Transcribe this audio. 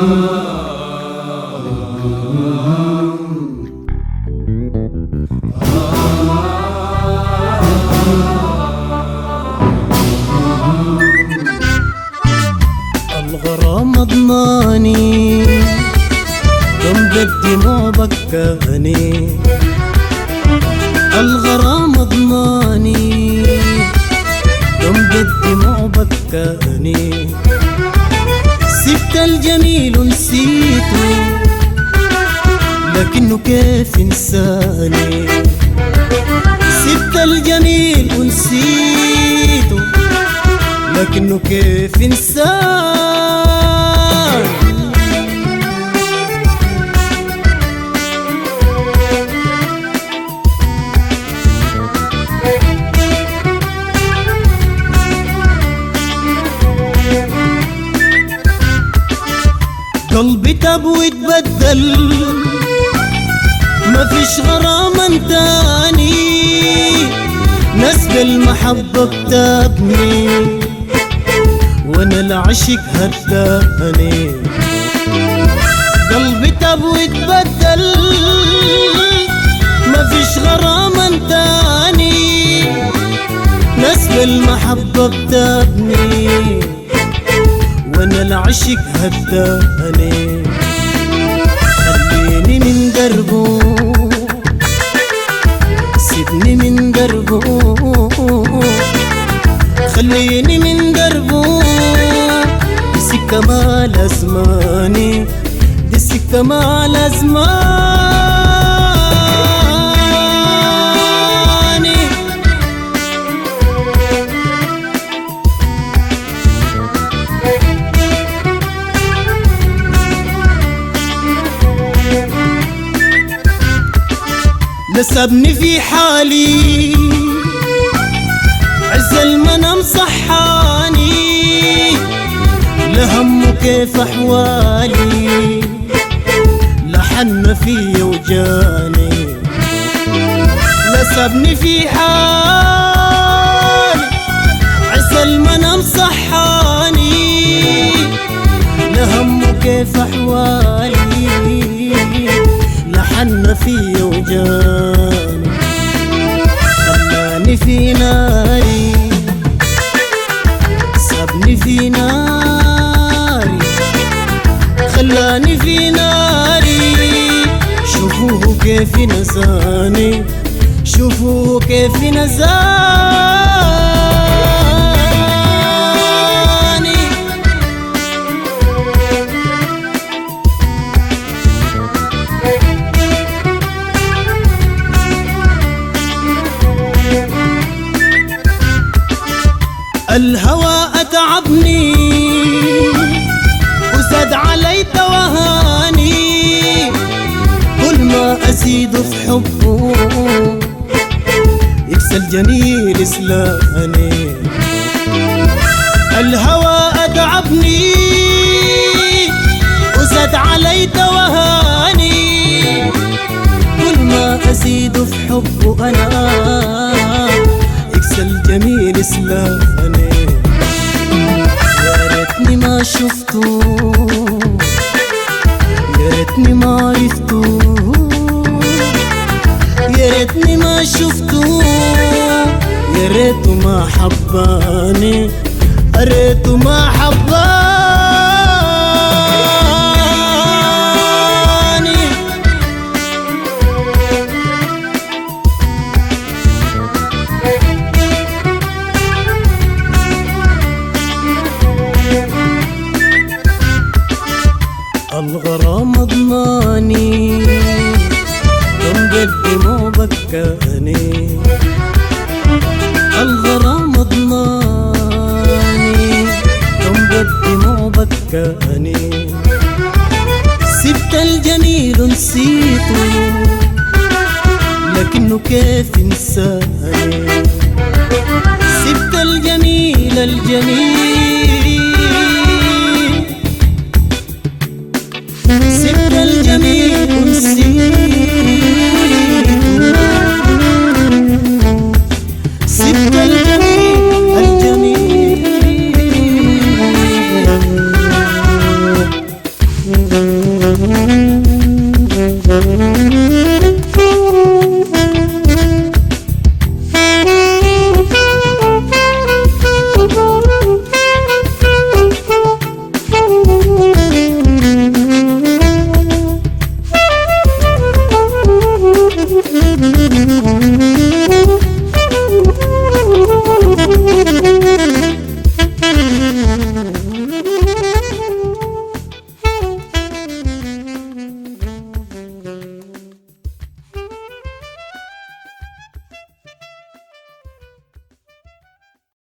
الغرام اضماني كم قدموا بكاني الغرام اضماني كم قدموا بكاني سبت الجميل ونسيته لكنه كيف انساني سبت الجميل ونسيته لكنه كيف انسان قلبي تاب واتبدل ما فيش غرام تاني نسب المحبة بتابني وانا العشق هداني قلبي تاب واتبدل ما فيش غرام تاني نسب المحبة بتابني وانا العشق هداني خليني من دربه سيبني من دربه خليني من دربه دي سكة ما لازماني دي سكة ما لازماني نسبني في حالي عز المنام صحاني لهم كيف احوالي لحن في وجاني نسبني في حالي عز المنام صحاني لهم كيف احوالي لحن في وجاني خلاني في ناري سابني في ناري خلاني في ناري شوفوه كيف نزاني شوفوه كيف نزاني الهوى أتعبني وزاد علي توهاني كل ما أزيد في حبه يكسى الجميل إسلاني الهوى أتعبني وزاد علي توهاني كل ما أزيد في حبه أنا يكسى الجميل إسلاني يا ريتني ما شفته يا ريتني ما عرفته يا ريتني ما شفته يا ريته ما حباني يا ريته ما حباني الغرام اضماني كم قدموا بكاني الغرام اضماني كم قدموا بكاني سبت الجميل نسيته لكنه كيف انساني سبت الجميل الجميل